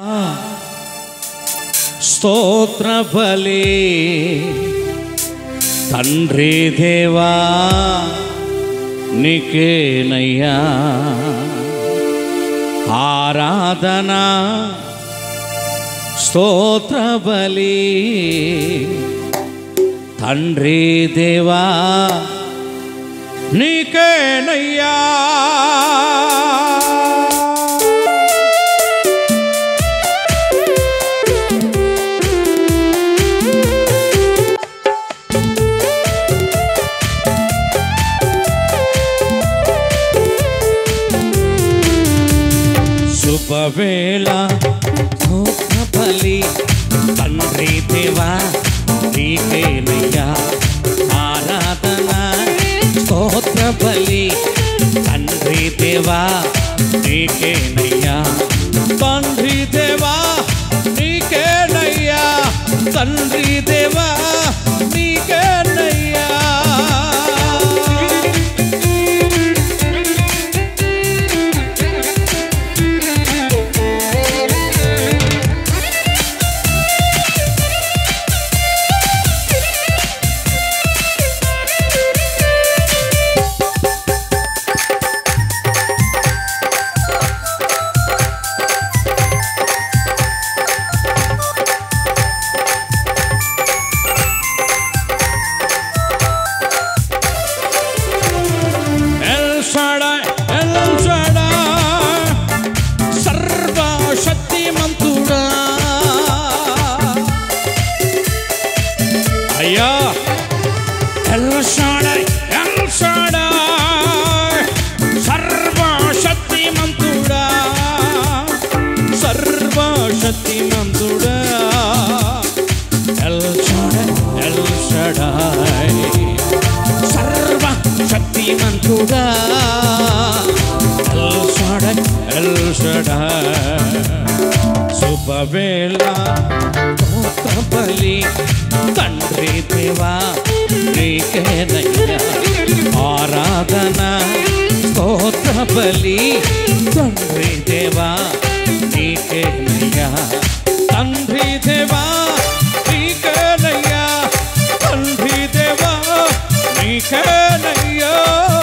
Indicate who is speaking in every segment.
Speaker 1: స్తోత్ర బలి తండ్రి దేవా నీకేనయ్యా ఆరాధన స్తోత్ర బలి తండ్రి దేవా నీకేనయ్యా శుభవేళ బలి తండ్రి దేవా నీకేనయ్యా ఆరాధన స్తోత్ర బలి తండ్రి దేవా నీకేనయ్యా తండ్రి దేవా నీకేనయ్యా తండ్రి దేవా నీకేనయ్యా ఎల్ షాడాయ్ ఎల్ షాడాయ్ సర్వశక్తిమంతుడా అయ్యా ఎల్ షాడాయ్ ఎల్ షాడాయ్ సర్వశక్తిమంతుడా సర్వశక్తిమంతుడా ఎల్ షాడాయ్ ఎల్ షాడాయ్ సర్వ శక్తిమంతుడా ఎల్ షడాయ్ ఎల్ షడాయ్ శుభవేళ స్తోత్ర బలి తండ్రి దేవా నీకేనయ్యా ఆరాధన స్తోత్ర బలి తండ్రి దేవా నీకేనయ్యా తండ్రి దేవా నీకేనయ్యా తండ్రి దేవా నీకేనయ్యా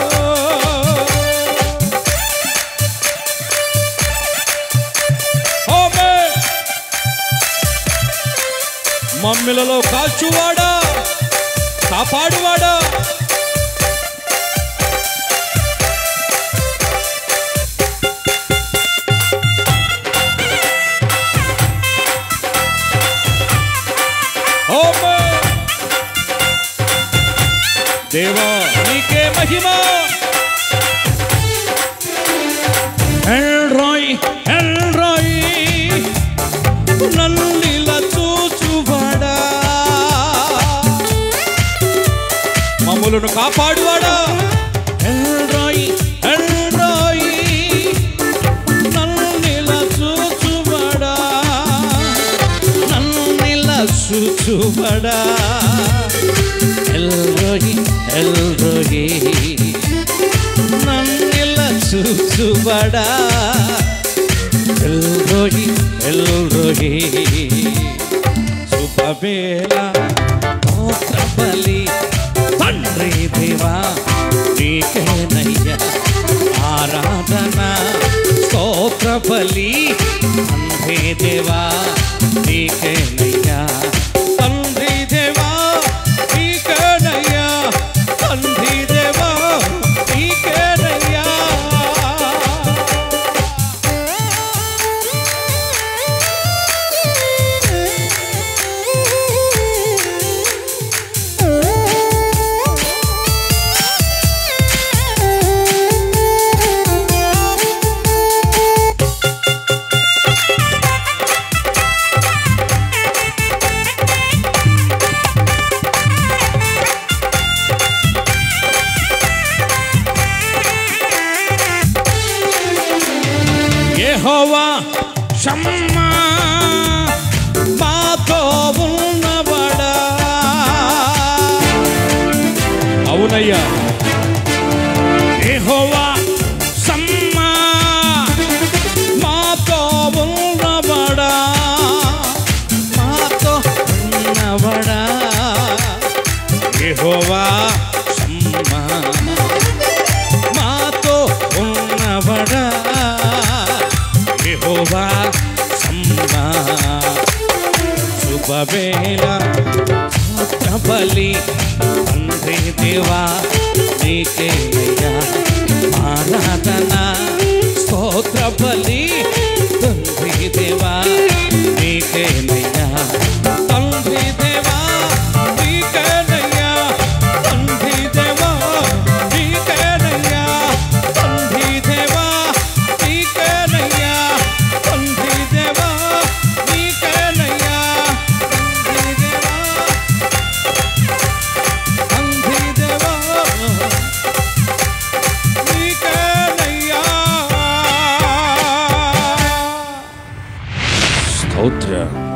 Speaker 1: ఆమేన్. మమ్మిలలో కాల్చువాడా కాపాడువాడా ఆమేన్. దేవా నీకే మహిమ ఎల్రాయ్ ఎల్రాయ్ నన్నిల చూచువాడా మమ్ములను కాపాడువాడా ఎల్రాయ్ ఎల్రాయ్ నన్నిల చూచువాడా నన్నిల చూచువాడా ఎల్రోయి ఎల్రోయి నన్నిల చూచువాడా ఎల్రోయి ఎల్రోయి శుభవేళ బలి తండ్రి దేవా నీకేనయ్యా ఆరాధన స్తోత్ర బలి తండ్రి దేవా నీకేనయ్యా తండ్రి దేవా నీకేనయ్యా తండ్రి దేవా నీకేనయ్యా యెహోవా షమ్మా మాతో ఉన్నవాడా అవునయ్యా యెహోవా షమ్మా మాతో ఉన్నవాడా సమ్మా శుభవేళ స్తోత్ర బలి తండ్రి దేవా నీకేనయ్యా ఆరాధన స్తోత్ర బలి తండ్రి దేవా నీకేనయ్యా తండ్రి దేవా నీకేనయ్యా తండ్రి దేవా నీకేనయ్యా తండ్రి దేవా నీకేనయ్యా తండ్రి దేవా నీకేనయ్యా తండ్రి దేవా తండ్రి దేవా నీకేనయ్యా స్తోత్ర